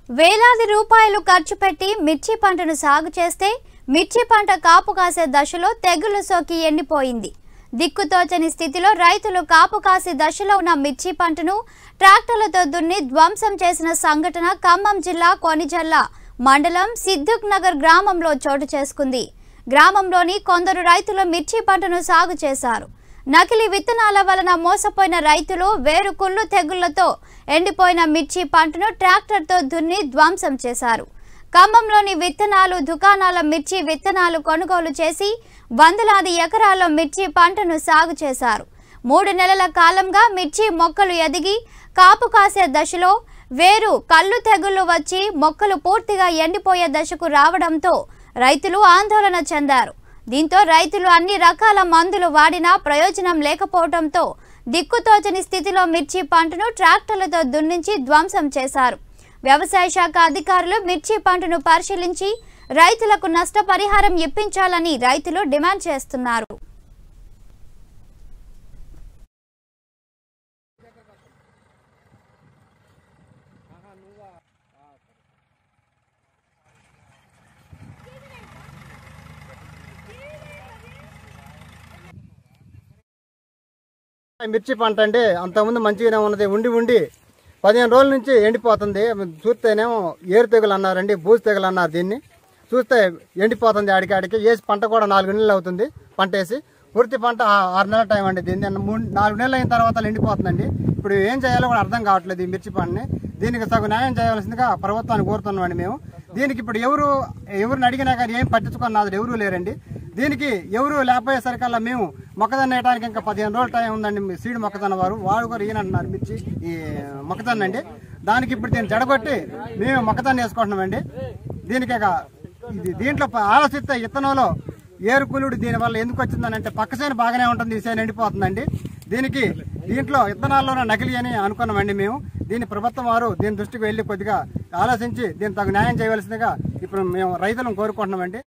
వేలాది రూపాయలు ఖర్చు పెట్టి మిర్చి పంటను సాగు చేస్తే మిర్చి పంట కాపు కాసే దశలో తెగులు సోకి ఎండిపోయింది దిక్కుతోచని స్థితిలో రైతులు కాపు కాసే దశలో ఉన్న మిర్చి పంటను ట్రాక్టర్లతో దున్ని ధ్వంసం చేసిన సంఘటన ఖమ్మం జిల్లా కొనిజల్ల మండలం సిద్దుక్ నగర్ గ్రామంలో చోటు చేసుకుంది గ్రామంలోని కొందరు రైతులు మిర్చి పంటను సాగు చేశారు నకిలీ విత్తనాల వలన మోసపోయిన రైతులు వేరు కుళ్ళు తెగుళ్లతో ఎండిపోయిన మిర్చి పంటను ట్రాక్టర్తో దున్ని ధ్వంసం చేశారు ఖమ్మంలోని విత్తనాలు దుకాణాల మిర్చి విత్తనాలు కొనుగోలు చేసి వందలాది ఎకరాల్లో మిర్చి పంటను సాగు చేశారు మూడు నెలల కాలంగా మిర్చి మొక్కలు ఎదిగి కాపు కాసే దశలో వేరు కళ్ళు తెగుళ్లు వచ్చి మొక్కలు పూర్తిగా ఎండిపోయే దశకు రావడంతో రైతులు ఆందోళన చెందారు దీంతో రైతులు అన్ని రకాల మందులు వాడినా ప్రయోజనం లేకపోవడంతో దిక్కుతోచని స్థితిలో మిర్చి పంటను ట్రాక్టర్లతో దున్నించి ధ్వంసం చేశారు వ్యవసాయ శాఖ అధికారులు మిర్చి పంటను పరిశీలించి రైతులకు నష్టపరిహారం ఇప్పించాలని రైతులు డిమాండ్ చేస్తున్నారు మిర్చి పంట అండి అంతకుముందు మంచిగానే ఉన్నది ఉండి ఉండి పదిహేను రోజుల నుంచి ఎండిపోతుంది చూస్తేనేమో ఏరు తెగులు అన్నారండి బూజు తెగులు అన్నారు దీన్ని చూస్తే ఎండిపోతుంది ఆడికాడికి వేసి పంట కూడా నాలుగు నెలలు అవుతుంది పంట వేసి పూర్తి పంట ఆ- ఆరు నెలల టైం అండి దీన్ని మూడు నాలుగు నెలలు అయిన తర్వాత ఎండిపోతుందండి ఇప్పుడు ఏం చేయాలో కూడా అర్థం కావట్లేదు ఈ మిర్చి పంటని దీనికి సగం న్యాయం చేయవలసిందిగా ప్రభుత్వాన్ని కోరుతున్నామండి మేము దీనికి ఇప్పుడు ఎవరు ఎవరిని అడిగినా కానీ ఏం పట్టించుకున్న నాదుడు ఎవరూ లేరండి దీనికి ఎవరు లేకపోయేసరికల్లా మేము మొక్కజొన్న వేయడానికి ఇంకా పదిహేను రోజుల టైం ఉందండి మీ సీడ్ మొక్కజొన్న వారు వాడు కూడా ఈయన అంటున్నారు మిర్చి ఈ మొక్కజొన్న అండి దానికి ఇప్పుడు దీన్ని జడగొట్టి మేము మొక్కజొన్న వేసుకుంటున్నామండి దీనికి ఇక ఇది దీంట్లో ప- ఆలోచిస్తే ఇత్తనంలో ఏరుకులుడు దీని వల్ల ఎందుకు వచ్చిందని అంటే పక్క చేను బాగానే ఉంటుంది ఈ చేను ఎండిపోతుందండి దీనికి దీంట్లో ఇత్తనాల్లోనే నకిలీ అని అనుకున్నామండి మేము దీన్ని ప్రభుత్వం వారు దీని దృష్టికి వెళ్ళి కొద్దిగా ఆలోచించి దీన్ని తగు న్యాయం చేయవలసిందిగా ఇప్పుడు మేము రైతులను కోరుకుంటున్నామండి